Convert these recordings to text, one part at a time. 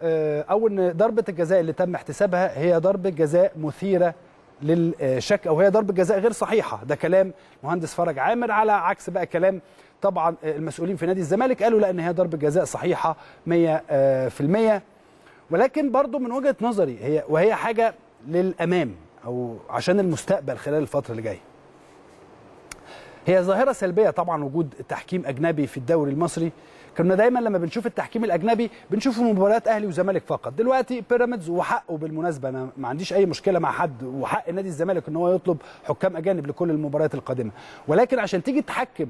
آه، او ان ضربه الجزاء اللي تم احتسابها هي ضربه جزاء مثيره للشك او هي ضربه جزاء غير صحيحه ده كلام مهندس فرج عامر على عكس بقى كلام طبعا المسؤولين في نادي الزمالك قالوا لا ان هي ضربه جزاء صحيحه 100% ولكن برضو من وجهه نظري هي وهي حاجه للامام او عشان المستقبل خلال الفتره اللي جايه هي ظاهرة سلبية طبعا وجود تحكيم أجنبي في الدوري المصري كنا دايما لما بنشوف التحكيم الأجنبي بنشوفه في مباريات أهلي وزمالك فقط دلوقتي بيراميدز وحقه بالمناسبة أنا ما عنديش أي مشكلة مع حد وحق نادي الزمالك إن هو يطلب حكام أجانب لكل المباريات القادمة ولكن عشان تيجي تحكم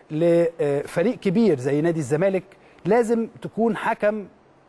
لفريق كبير زي نادي الزمالك لازم تكون حكم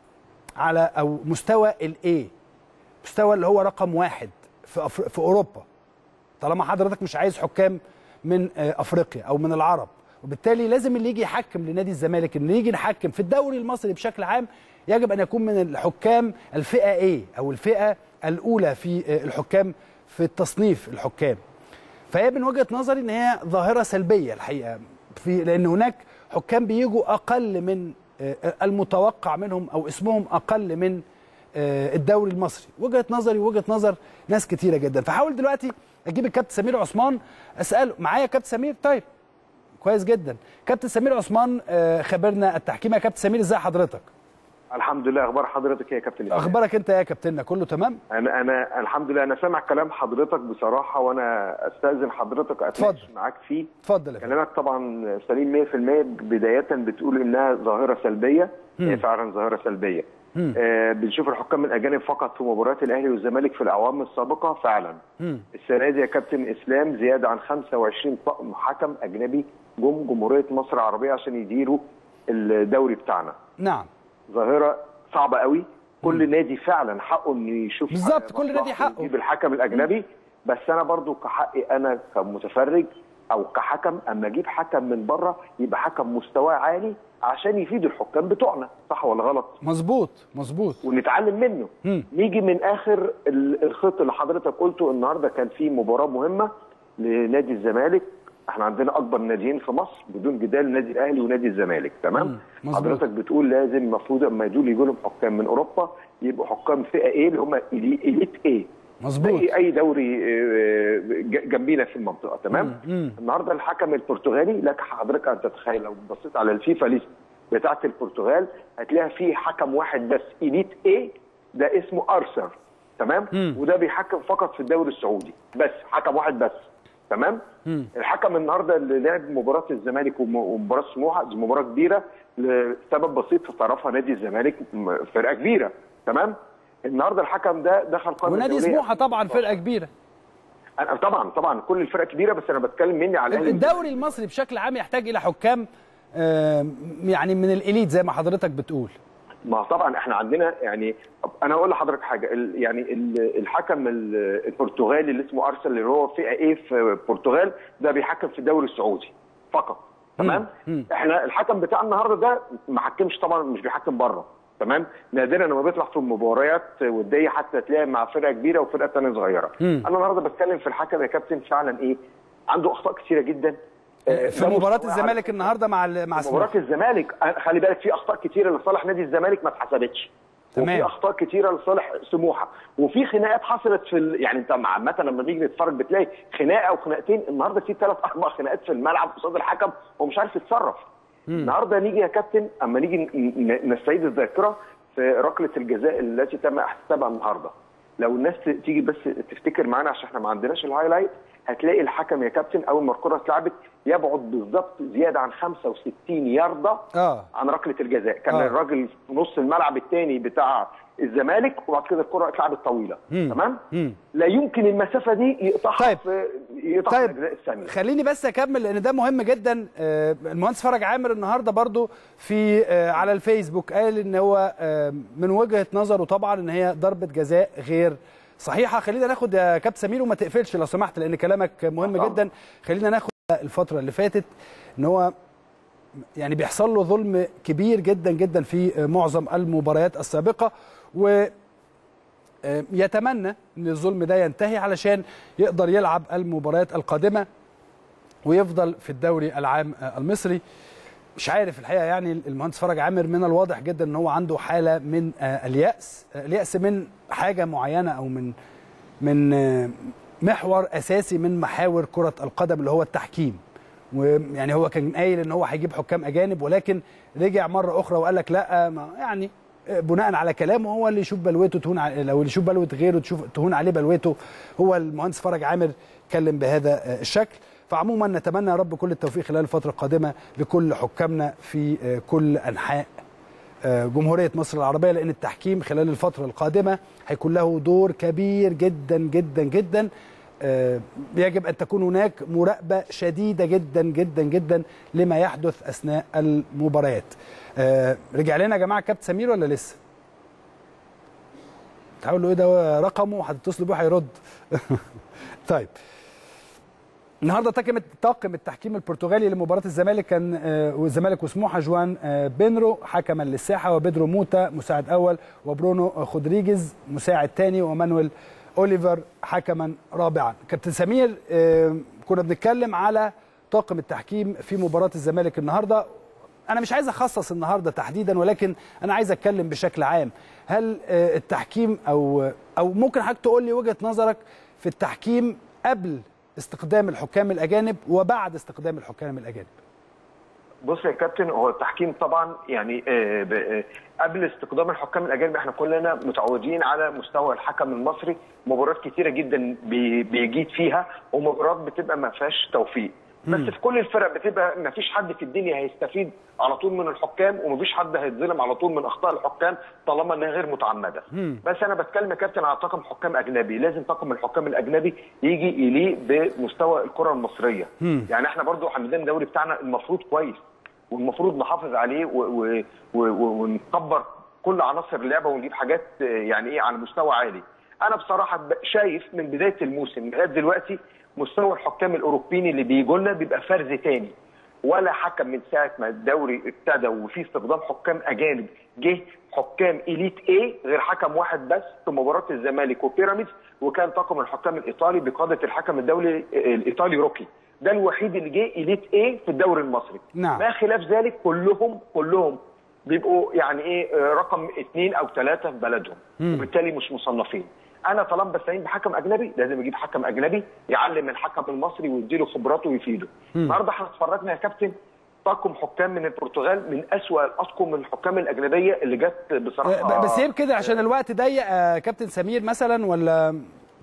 على أو مستوى الإيه مستوى اللي هو رقم واحد في, أفر... في أوروبا طالما حضرتك مش عايز حكام من آه، افريقيا او من العرب وبالتالي لازم اللي يجي يحكم لنادي الزمالك ان يجي يحكم في الدوري المصري بشكل عام يجب ان يكون من الحكام الفئه ايه او الفئه الاولى في آه، الحكام في التصنيف الحكام فهي من وجهه نظري ان هي ظاهره سلبيه الحقيقه في لان هناك حكام بيجوا اقل من آه، المتوقع منهم او اسمهم اقل من آه، الدوري المصري وجهه نظري وجهه نظر ناس كتيره جدا فحاول دلوقتي اجيب الكابتن سمير عثمان اساله معايا كابتن سمير طيب كويس جدا كابتن سمير عثمان آه، خبرنا التحكيم يا كابتن سمير ازي حضرتك الحمد لله اخبار حضرتك إيه يا كابتن إسلام؟ اخبارك انت يا كابتننا كله تمام انا انا الحمد لله انا سامع كلام حضرتك بصراحه وانا استاذن حضرتك اتناقش اتفضل. معاك فيه اتفضل يا فندم. كلامك طبعا سليم 100% بدايه بتقول انها ظاهره سلبيه هي فعلا ظاهره سلبيه آه بنشوف الحكام الاجانب فقط في مباريات الاهلي والزمالك في الاعوام السابقه فعلا مم. السنه دي يا كابتن اسلام زياده عن 25 طقم حكم اجنبي جم جمهوريه مصر العربيه عشان يديروا الدوري بتاعنا نعم ظاهره صعبه قوي كل نادي فعلا حقه انه يشوف بالظبط، كل نادي مصلحته حقه. يجيب الحكم الاجنبي بس انا برضو كحقي انا كمتفرج او كحكم اما اجيب حكم من بره يبقى حكم مستواه عالي عشان يفيد الحكام بتوعنا صح ولا غلط مظبوط مظبوط ونتعلم منه مم. نيجي من اخر ال- الخط اللي حضرتك قلته النهارده كان في مباراه مهمه لنادي الزمالك احنا عندنا اكبر ناديين في مصر بدون جدال نادي الاهلي ونادي الزمالك تمام مم. مظبوط. حضرتك بتقول لازم المفروض اما دول يجوا لهم حكام من اوروبا يبقوا حكام فئه ايه اللي هم اليت ايه مظبوط زي اي دوري آه، ج- جنبينا في المنطقه تمام مم. النهارده الحكم البرتغالي لك حضرتك ان تتخيل لو بصيت على الفيفا ليست بتاعه البرتغال هتلاقي فيه حكم واحد بس اليت ايه ده اسمه ارثر تمام مم. وده بيحكم فقط في الدوري السعودي بس حكم واحد بس تمام مم. الحكم النهارده اللي لعب مباراه الزمالك وم- ومباراه سموحه دي مباراه كبيره لسبب بسيط في طرفها نادي الزمالك م- فرقه كبيره تمام النهارده الحكم ده دخل قائمه ونادي دولية سموحه طبعا فرقه كبيره أنا طبعا طبعا كل الفرق كبيره بس انا بتكلم مني على الأهلي الدوري المصري بشكل عام يحتاج الى حكام آه، يعني من الاليت زي ما حضرتك بتقول ما طبعا احنا عندنا يعني انا اقول لحضرتك حاجه ال- يعني ال- الحكم ال- البرتغالي اللي اسمه ارسل اللي هو فئه ايه في البرتغال ده بيحكم في الدوري السعودي فقط تمام مم. احنا الحكم بتاع النهارده ده ما حكمش طبعا مش بيحكم بره تمام نادرا لما بيطلع في مباريات وديه حتى تلاقي مع فرقه كبيره وفرقه ثانيه صغيره مم. انا النهارده بتكلم في الحكم يا كابتن فعلا ايه عنده اخطاء كثيره جدا آه، في ده مباراه مستواه الزمالك النهارده مع ال- مع مباراه سموحه الزمالك أنا- خلي بالك في اخطاء كتيره لصالح نادي الزمالك ما اتحسبتش تمام. وفي اخطاء كتيره لصالح سموحه وفي خناقات حصلت في ال... يعني انت عامه لما بيجي نتفرج بتلاقي خناقه او خناقتين النهارده في ثلاث اربع خناقات في الملعب قصاد الحكم ومش عارف يتصرف النهارده نيجي يا كابتن اما نيجي ن- ن- نستعيد الذاكره في ركله الجزاء التي تم احتسابها النهارده لو الناس ت- تيجي بس تفتكر معانا عشان احنا ما عندناش الهايلايت هتلاقي الحكم يا كابتن اول ما الكره اتلعبت يبعد بالظبط زياده عن 65 يارده اه عن ركله الجزاء كان آه. الراجل في نص الملعب الثاني بتاع الزمالك وبعد كده الكره اتلعبت طويله مم. تمام مم. لا يمكن المسافه دي يقطعها طيب. في يقطعها طيب في الاجزاء الثانيه خليني بس اكمل لان ده مهم جدا آه، المهندس فرج عامر النهارده برضو في آه، على الفيسبوك قال ان هو آه، من وجهه نظره طبعا ان هي ضربه جزاء غير صحيحه خلينا ناخد يا كابتن سمير وما تقفلش لو سمحت لان كلامك مهم طبعا. جدا خلينا ناخد الفتره اللي فاتت ان هو يعني بيحصل له ظلم كبير جدا جدا في معظم المباريات السابقه و آه، يتمنى ان الظلم ده ينتهي علشان يقدر يلعب المباريات القادمه ويفضل في الدوري العام آه، المصري مش عارف الحقيقه يعني المهندس فرج عامر من الواضح جدا ان هو عنده حاله من آه، الياس آه، الياس من حاجه معينه او من من آه، محور اساسي من محاور كره القدم اللي هو التحكيم ويعني هو كان قايل ان هو هيجيب حكام اجانب ولكن رجع مره اخرى وقال لك لا ما يعني آه، بناء على كلامه هو اللي يشوف بلوته تهون ع- لو اللي يشوف بلوه غيره تشوف تهون عليه بلوته هو المهندس فرج عامر اتكلم بهذا آه، الشكل فعموما نتمنى يا رب كل التوفيق خلال الفتره القادمه لكل حكامنا في آه، كل انحاء آه، جمهوريه مصر العربيه لان التحكيم خلال الفتره القادمه هيكون له دور كبير جدا جدا جدا آه، يجب ان تكون هناك مراقبه شديده جدا جدا جدا لما يحدث اثناء المباريات آه، رجع لنا يا جماعه كابتن سمير ولا لسه تحاولوا ايه ده رقمه هتتصلوا بيه هيرد طيب النهارده طاقم طاقم التحكيم البرتغالي لمباراه الزمالك كان آه، والزمالك وسموحه جوان آه، بينرو حكما للساحه وبيدرو موتا مساعد اول وبرونو خودريجيز مساعد ثاني ومانويل اوليفر حكما رابعا كابتن سمير آه، كنا بنتكلم على طاقم التحكيم في مباراه الزمالك النهارده انا مش عايز اخصص النهارده تحديدا ولكن انا عايز اتكلم بشكل عام هل آه، التحكيم او او ممكن حضرتك تقول لي وجهه نظرك في التحكيم قبل استخدام الحكام الاجانب وبعد استخدام الحكام الاجانب بص يا كابتن هو التحكيم طبعا يعني آه، ب- آه، قبل استخدام الحكام الاجانب احنا كلنا متعودين على مستوى الحكم المصري مباريات كتيره جدا بي- بيجيد فيها ومباريات بتبقى ما فيهاش توفيق بس في كل الفرق بتبقى ما فيش حد في الدنيا هيستفيد على طول من الحكام ومفيش حد هيتظلم على طول من اخطاء الحكام طالما انها غير متعمده بس انا بتكلم يا كابتن على طاقم حكام اجنبي لازم طاقم الحكام الاجنبي يجي يليق بمستوى الكره المصريه يعني احنا برضو عندنا الدوري بتاعنا المفروض كويس والمفروض نحافظ عليه و- و- و- و- ونكبر كل عناصر اللعبه ونجيب حاجات آه، يعني ايه على مستوى عالي. انا بصراحه ب- شايف من بدايه الموسم لغايه دلوقتي مستوى الحكام الاوروبيين اللي بيجوا لنا بيبقى فرز تاني. ولا حكم من ساعه ما الدوري ابتدى وفي استخدام حكام اجانب جه حكام اليت ايه غير حكم واحد بس في مباراه الزمالك وبيراميدز وكان طاقم الحكام الايطالي بقاده الحكم الدولي آه، الايطالي روكي. ده الوحيد اللي جه اليت ايه في الدوري المصري. نعم. ما خلاف ذلك كلهم كلهم بيبقوا يعني ايه آه، رقم اثنين او ثلاثه في بلدهم وبالتالي مش مصنفين. انا طالما بستعين بحكم اجنبي لازم اجيب حكم اجنبي يعلم الحكم المصري ويديله خبراته ويفيده. النهارده احنا اتفرجنا يا كابتن طاقم حكام من البرتغال من اسوأ الاطقم الحكام الاجنبيه اللي جت بصراحه ب- بس هي كده عشان الوقت ضيق آه، كابتن سمير مثلا ولا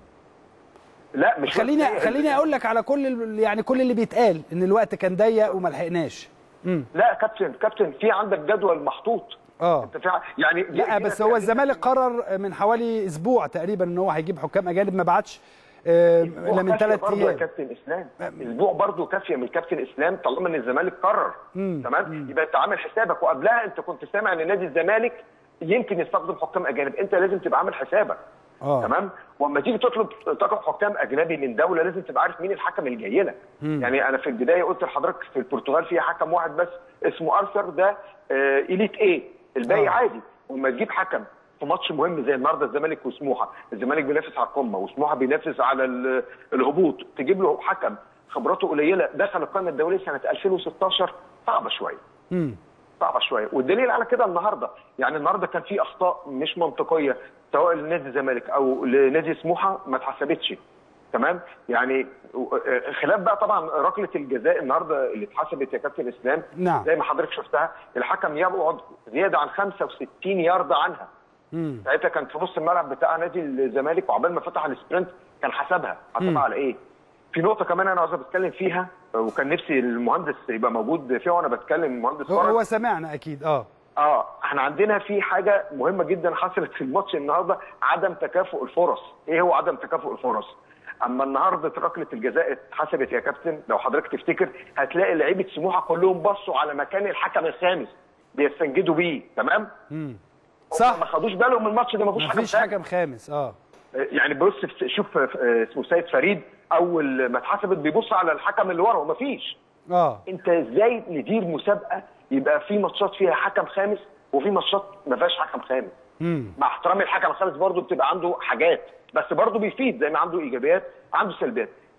لا مش خليني بس- خليني اقول لك على كل ال- يعني كل اللي بيتقال ان الوقت كان ضيق وما لحقناش امم لا كابتن كابتن في عندك جدول محطوط اه انت في ع- يعني لا بس هو الزمالك قرر من حوالي اسبوع تقريبا ان هو هيجيب حكام اجانب ما بعتش آه، الا من ثلاث برضه يا ايام كابتن اسلام اسبوع برضه كافيه من كابتن اسلام طالما ان الزمالك قرر تمام يبقى انت عامل حسابك وقبلها انت كنت سامع ان نادي الزمالك يمكن يستخدم حكام اجانب انت لازم تبقى عامل حسابك اه تمام واما تيجي تطلب طاقم حكام اجنبي من دوله لازم تبقى عارف مين الحكم اللي جاي لك يعني انا في البدايه قلت لحضرتك في البرتغال في حكم واحد بس اسمه ارثر ده آه اليت ايه الباقي آه. عادي وما تجيب حكم في ماتش مهم زي النهارده الزمالك وسموحه الزمالك بينافس على القمه وسموحه بينافس على ال- الهبوط تجيب له حكم خبراته قليله دخل القائمه الدوليه سنه 2016 صعبه شويه امم صعبه شويه والدليل على كده النهارده يعني النهارده كان في اخطاء مش منطقيه سواء لنادي الزمالك او لنادي سموحه ما اتحسبتش تمام يعني آه، خلاف بقى طبعا ركله الجزاء النهارده اللي اتحسبت يا كابتن اسلام نعم. زي ما حضرتك شفتها الحكم يبعد زياده عن 65 يارده عنها امم ساعتها كان في نص الملعب بتاع نادي الزمالك وعقبال ما فتح السبرنت كان حسبها مم. حسبها على ايه؟ في نقطه كمان انا عاوز اتكلم فيها وكان نفسي المهندس يبقى موجود فيها وانا بتكلم المهندس هو, فرج هو سمعنا اكيد اه اه احنا عندنا في حاجه مهمه جدا حصلت في الماتش النهارده عدم تكافؤ الفرص ايه هو عدم تكافؤ الفرص اما النهارده ركله الجزاء اتحسبت يا كابتن لو حضرتك تفتكر هتلاقي لعيبه سموحه كلهم بصوا على مكان الحكم الخامس بيستنجدوا بيه تمام امم ما صح خدوش بالهم من الماتش ده ما فيهوش حكم مفيش خامس. حكم خامس اه يعني بص في- شوف آه، اسمه سيد فريد اول ما اتحسبت بيبص على الحكم اللي ورا ومفيش اه انت ازاي ندير مسابقه يبقى في ماتشات فيها حكم خامس وفي ماتشات ما فيهاش حكم خامس امم مع احترامي الحكم الخامس برضه بتبقى عنده حاجات بس برضه بيفيد زي ما عنده ايجابيات عنده سلبيات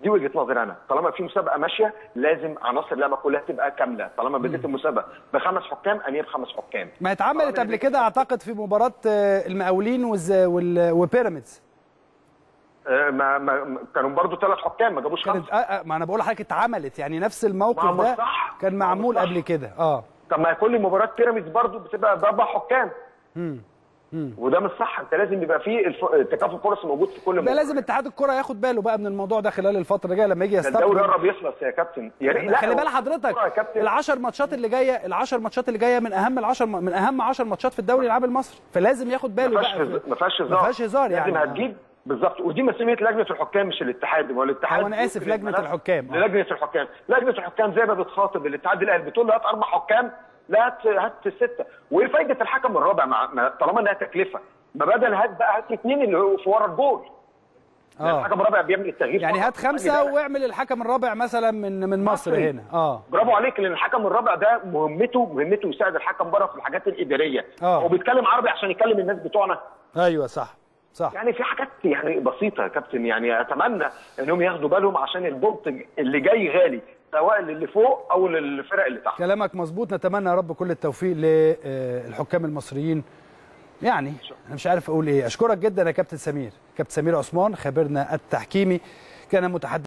دي وجهه نظري انا طالما في مسابقه ماشيه لازم عناصر اللعبه كلها تبقى كامله طالما بدات المسابقه بخمس حكام ان هي بخمس حكام ما اتعملت قبل كده اعتقد في مباراه آه، المقاولين والز- وال- وبيراميدز آه، ما ما كانوا برضو ثلاث حكام ما جابوش كانت خمسه آه، آه، ما انا بقول لحضرتك اتعملت يعني نفس ما الموقف هو ده صح. كان ما هو معمول صح. قبل كده اه طب ما كل مباراه بيراميدز برضو بتبقى باربع حكام وده مش صح انت لازم يبقى في الف... تكافؤ فرص موجود في كل ده مباراه لازم اتحاد الكره ياخد باله بقى من الموضوع ده خلال الفتره الجايه لما يجي ده الدوري يستقبل قرب يخلص يا كابتن يا ريت خلي هو بال حضرتك الكرة يا كابتن ال10 ماتشات اللي جايه ال10 ماتشات اللي جايه من اهم ال10 من اهم 10 ماتشات في الدوري العام المصري فلازم ياخد باله ما بقى فيهاش ما فيهاش هزار ما فيهاش هزار يعني لازم هتجيب بالظبط ودي مسؤوليه لجنه الحكام مش الاتحاد هو الاتحاد هو أنا آسف، يمكن لجنة الملف الحكام. آه. للجنه الحكام لجنه الحكام زي ما بتخاطب الاتحاد الاهلي بتقول له هات اربع حكام لا هات هات سته وايه فايده الحكم الرابع مع مع- طالما انها تكلفه ما بدل هات بقى هات اثنين اللي هو في ورا الجول اه الحكم الرابع بيعمل التغيير يعني فقط. هات خمسه خلي بالك. واعمل الحكم الرابع مثلا من من مصر مصري. هنا اه برافو عليك لان الحكم الرابع ده مهمته مهمته يساعد الحكم بره في الحاجات الاداريه آه. هو بيتكلم عربي عشان يكلم الناس بتوعنا ايوه صح صح يعني في حاجات يعني بسيطه يا كابتن يعني اتمنى انهم ياخدوا بالهم عشان البلط اللي جاي غالي سواء للي فوق او للفرق اللي تحت كلامك مظبوط نتمنى يا رب كل التوفيق للحكام المصريين يعني انا مش عارف اقول ايه اشكرك جدا يا كابتن سمير كابتن سمير عثمان خبيرنا التحكيمي كان متحدث